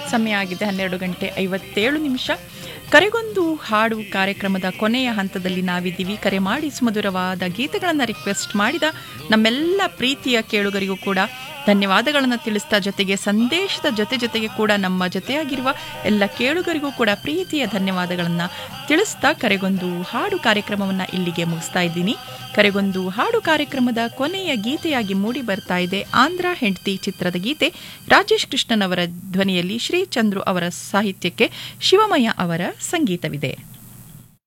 ಸಮಯ ಆಗಿದೆ ಹನ್ನೆರಡು ಗಂಟೆ ಐವತ್ತೇಳು ನಿಮಿಷ ಕರೆಗೊಂದು ಹಾಡು ಕಾರ್ಯಕ್ರಮದ ಕೊನೆಯ ಹಂತದಲ್ಲಿ ನಾವಿದ್ದೀವಿ ಕರೆ ಮಾಡಿ ಸುಮಧುರವಾದ ಗೀತೆಗಳನ್ನು ರಿಕ್ವೆಸ್ಟ್ ಮಾಡಿದ ನಮ್ಮೆಲ್ಲ ಪ್ರೀತಿಯ ಕೇಳುಗರಿಗೂ ಕೂಡ ಧನ್ಯವಾದಗಳನ್ನು ತಿಳಿಸ್ತಾ ಜೊತೆಗೆ ಸಂದೇಶದ ಜೊತೆ ಜೊತೆಗೆ ಕೂಡ ನಮ್ಮ ಜೊತೆಯಾಗಿರುವ ಎಲ್ಲ ಕೇಳುಗರಿಗೂ ಕೂಡ ಪ್ರೀತಿಯ ಧನ್ಯವಾದಗಳನ್ನು ತಿಳಿಸ್ತಾ ಕರೆಗೊಂದು ಹಾಡು ಕಾರ್ಯಕ್ರಮವನ್ನು ಇಲ್ಲಿಗೆ ಮುಗಿಸ್ತಾ ಇದ್ದೀನಿ ಕರೆಗೊಂದು ಹಾಡು ಕಾರ್ಯಕ್ರಮದ ಕೊನೆಯ ಗೀತೆಯಾಗಿ ಮೂಡಿ ಬರ್ತಾ ಇದೆ ಆಂಧ್ರ ಹೆಂಡತಿ ಚಿತ್ರದ ಗೀತೆ ರಾಜೇಶ್ ಕೃಷ್ಣನ್ ಅವರ ಧ್ವನಿಯಲ್ಲಿ ಶ್ರೀ ಚಂದ್ರು ಅವರ ಸಾಹಿತ್ಯಕ್ಕೆ ಶಿವಮಯ್ಯ ಅವರ ಸಂಗೀತವಿದೆ